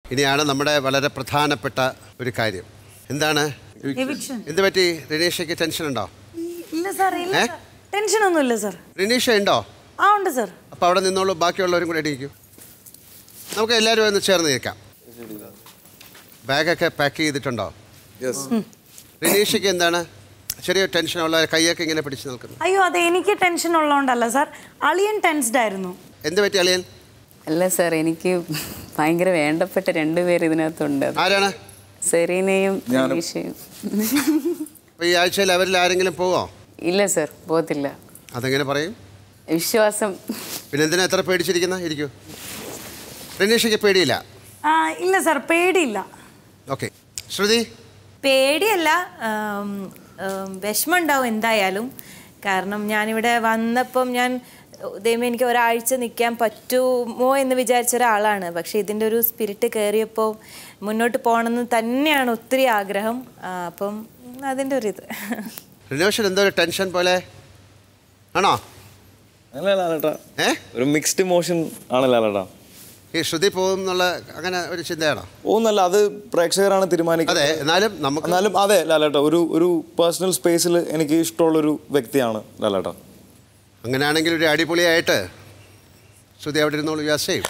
ഇനിയാണ് നമ്മുടെ വളരെ പ്രധാനപ്പെട്ട ഒരു കാര്യം എന്താണ് എവിക്ഷൻ എന്ത് പറ്റി റിനീഷയ്ക്ക് ടെൻഷൻ ഉണ്ടോ ഇല്ല സാർ ഇല്ല ഏ? സാർ ടെൻഷൻ ഒന്നും ഇല്ല സാർ റിനീഷ ഉണ്ടോ ആ ഉണ്ട് സാർ അപ്പോൾ അവിടെ നിന്നോളൂ ബാക്കിയുള്ളവരും കൂടെ ഇടിക്കും നമുക്ക് എല്ലാവരും ഒന്ന് ചേർന്ന് നിൽക്കാം ബാഗൊക്കെ പാക്ക് ചെയ്തിട്ടുണ്ടോ റിനീഷയ്ക്ക് എന്താണ് ചെറിയ ടെൻഷനുള്ള കൈയൊക്കെ ഇങ്ങനെ പിടിച്ച് നിൽക്കുന്നു അയ്യോ അത് എനിക്ക് ടെൻഷൻ ഉള്ളതുകൊണ്ടല്ല സാർ അളിയൻ ടെൻസ്ഡ് ആയിരുന്നു എന്ത് പറ്റി അളിയൻ അല്ല സാർ എനിക്ക് ഭയങ്കര വേണ്ടപ്പെട്ട രണ്ടുപേർ ഇതിനകത്തുണ്ട് ആരാണ് സെറീനയും അനീഷയും അപ്പോൾ ഈ ആഴ്ചയിൽ അവരിൽ ആരെങ്കിലും പോവോ ഇല്ല സാർ പോകത്തില്ല അതെങ്ങനെ പറയും വിശ്വാസം പിന്നെ എന്തിനാ എത്ര പേടിച്ചിരിക്കുന്ന ഇരിക്കൂ റിനീഷയ്ക്ക് പേടിയില്ല ആ ഇല്ല സാർ പേടിയില്ല ഓക്കെ ശ്രുതി പേടിയല്ല ആം, ആം, വിഷമമുണ്ടാവും എന്തായാലും കാരണം ഞാനിവിടെ വന്നപ്പം ഞാൻ ദൈവം എനിക്ക് ഒരാഴ്ച നിൽക്കാൻ പറ്റുമോ എന്ന് വിചാരിച്ച ഒരാളാണ് പക്ഷേ ഇതിൻ്റെ ഒരു സ്പിരിറ്റ് കയറിയപ്പോൾ മുന്നോട്ട് പോകണമെന്ന് തന്നെയാണ് ഒത്തിരി ആഗ്രഹം ആ, അപ്പം അതിൻ്റെ ഒരു ഇത് റിനോഷൻ എന്തോ ഒരു ടെൻഷൻ പോലെ ആണോ അല്ല ലാലേട്ടാ ഏ ഒരു മിക്സ്ഡ് ഇമോഷൻ ആണ് ലാലേട്ടാ ഈ ശ്രുതി പോകും എന്നുള്ള അങ്ങനെ ഒരു ചിന്തയാണോ ഓന്നല്ല അത് പ്രേക്ഷകരാണ് തീരുമാനിക്കുന്നത് അതെ എന്നാലും നമുക്ക് എന്നാലും അതെ ലാലേട്ടാ ഒരു ഒരു പേഴ്സണൽ സ്പേസിൽ എനിക്ക് ഇഷ്ടമുള്ളൊരു വ്യക്തിയാണ് ലാലേട്ടാ അങ്ങനെയാണെങ്കിൽ ഒരു അടിപൊളിയായിട്ട് ശ്രുതി അവിടെ ഇരുന്നോളൂ yeah save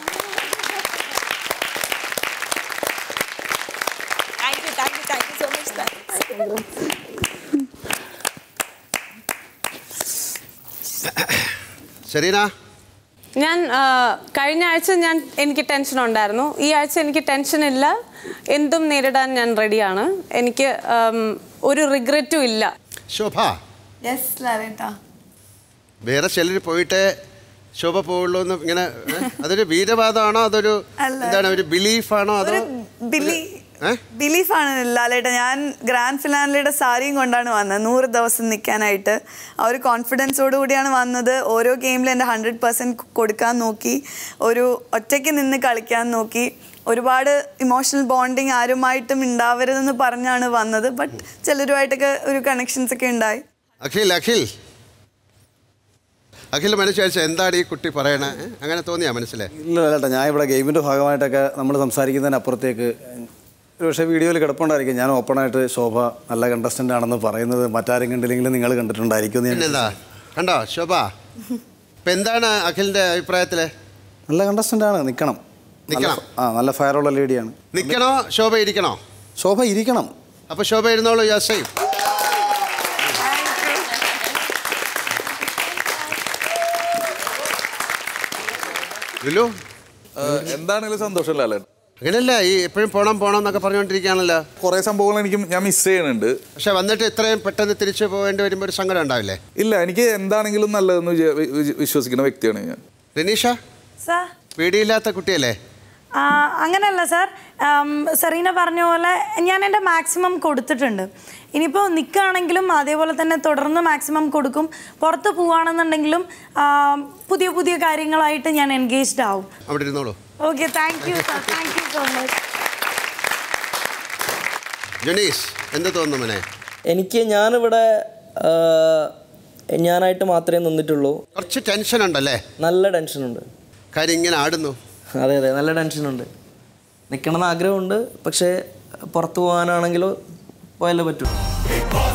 thank you thank you thank you so much Shareena ഞാൻ ആ, കഴിഞ്ഞ ആഴ്ച ഞാൻ എനിക്ക് ടെൻഷൻ ഉണ്ടായിരുന്നു ഈ ആഴ്ച എനിക്ക് ടെൻഷൻ ഇല്ല എന്തും നേരിടാൻ ഞാൻ റെഡിയാണ് എനിക്ക് ആം, ഒരു റിഗ്രറ്റും ഇല്ല ശോഭ യെസ് ലാലേട്ടാ വേറെ ചിലർ പോയിട്ട് ശോഭ പോവുള്ളൂ എന്ന് ഇങ്ങനെ ഏ? അതൊരു വീരവാദമാണോ അതൊരു അല്ല. എന്താണ് ഒരു ബിലീഫാണോ അതോ ഒരു ബിലി ഏ? ബിലീഫാണ് ലാലേട്ട ഞാൻ ഗ്രാൻഡ് ഫിനാലിയുടെ സാരിയും കൊണ്ടാണ് വന്നത് നൂറ് ദിവസം നിൽക്കാനായിട്ട് ആ ഒരു കോൺഫിഡൻസോട് കൂടിയാണ് വന്നത് ഓരോ ഗെയിമിലും എൻ്റെ ഹൺഡ്രഡ് പെർസെൻറ്റ് കൊടുക്കാൻ നോക്കി ഒരു ഒറ്റയ്ക്ക് നിന്ന് കളിക്കാൻ നോക്കി ഒരുപാട് ഇമോഷണൽ ബോണ്ടിങ് ആരുമായിട്ടും ഉണ്ടാവരുതെന്ന് പറഞ്ഞാണ് വന്നത് ബട്ട് ചിലരുമായിട്ടൊക്കെ ഒരു കണക്ഷൻസ് ഒക്കെ ഉണ്ടായി അഖിൽ അഖിൽ അഖിൽ മനസ്സിലാച്ച എന്താണ് ഈ കുട്ടി പറയണേ ഏ? അങ്ങനെ തോന്നിയാ മനസ്സിലെ ഇല്ല ചേട്ടാ ഞാൻ ഇവിടെ ഗെയിമിൻ്റെ ഭാഗമായിട്ടൊക്കെ നമ്മൾ സംസാരിക്കുന്നതിനപ്പുറത്തേക്ക് ഒരു പക്ഷേ വീഡിയോയിൽ കിടപ്പുണ്ടായിരിക്കും ഞാൻ ഓപ്പണായിട്ട് ശോഭ നല്ല കണ്ടസ്റ്റൻ്റ് ആണെന്ന് പറയുന്നത് മറ്റാരും കണ്ടില്ലെങ്കിലും നിങ്ങൾ കണ്ടിട്ടുണ്ടായിരിക്കും എന്ന് ഞാൻ പിന്നെന്താ കണ്ടോ ശോഭ ഇപ്പൊ എന്താണ് അഖിലിന്റെ അഭിപ്രായത്തില് നല്ല കണ്ടസ്റ്റൻ്റ് ആണ് നിൽക്കണം നിൽക്കണം. ആ നല്ല ഫയറുള്ള ലേഡിയാണ് നിക്കണോ ശോഭ ഇരിക്കണോ ശോഭ ഇരിക്കണം അപ്പൊ ശോഭ ഇരുന്നോളൂ യാ സേവ് ലുലു എന്താണെങ്കിലും സന്തോഷം ലാലേട്ടൻ അങ്ങനെയല്ല ഈ എപ്പോഴും പോണം പോണം എന്നൊക്കെ പറഞ്ഞുകൊണ്ടിരിക്കുകയാണല്ലോ കുറേ സംഭവങ്ങൾ എനിക്ക് ഞാൻ മിസ് ചെയ്യുന്നുണ്ട് പക്ഷെ വന്നിട്ട് ഇത്രയും പെട്ടെന്ന് തിരിച്ചു പോകേണ്ടി വരുമ്പോൾ ഒരു സങ്കടം ഉണ്ടാവില്ലേ ഇല്ല എനിക്ക് എന്താണെങ്കിലും നല്ലതെന്ന് വിചാ- വി- വി- വിശ്വസിക്കുന്ന വ്യക്തിയാണ് ഞാൻ രനീഷ സാർ പേടിയില്ലാത്ത കുട്ടിയല്ലേ ആ, അങ്ങനല്ല സാർ ആം, സെറീന പറഞ്ഞ പോലെ ഞാൻ എൻ്റെ മാക്സിമം കൊടുത്തിട്ടുണ്ട് ഇനിയിപ്പോൾ നിൽക്കുകയാണെങ്കിലും അതേപോലെ തന്നെ തുടർന്ന് മാക്സിമം കൊടുക്കും പുറത്ത് പോവുകയാണെന്നുണ്ടെങ്കിലും ആം, പുതിയ പുതിയ കാര്യങ്ങളായിട്ട് ഞാൻ എൻഗേജ്ഡ് ആവും അവിടെ ഇരുന്നോളൂ okay thank you sir thank you so much ജുനീസ് എന്ത് തോന്നുന്നു മനെ എനിക്ക് ഞാനിവിടെ ആ, ഞാനായിട്ട് മാത്രമേ നിന്നിട്ടുള്ളൂ കുറച്ച് ടെൻഷൻ ഉണ്ടല്ലേ നല്ല ടെൻഷനുണ്ട് കാര്യം ഇങ്ങനെ ആടുന്നു അതെ അതെ നല്ല ടെൻഷനുണ്ട് നിൽക്കണമെന്ന് ആഗ്രഹമുണ്ട് പക്ഷേ പുറത്തു പോകാനാണെങ്കിലോ പോയാലേ പറ്റൂ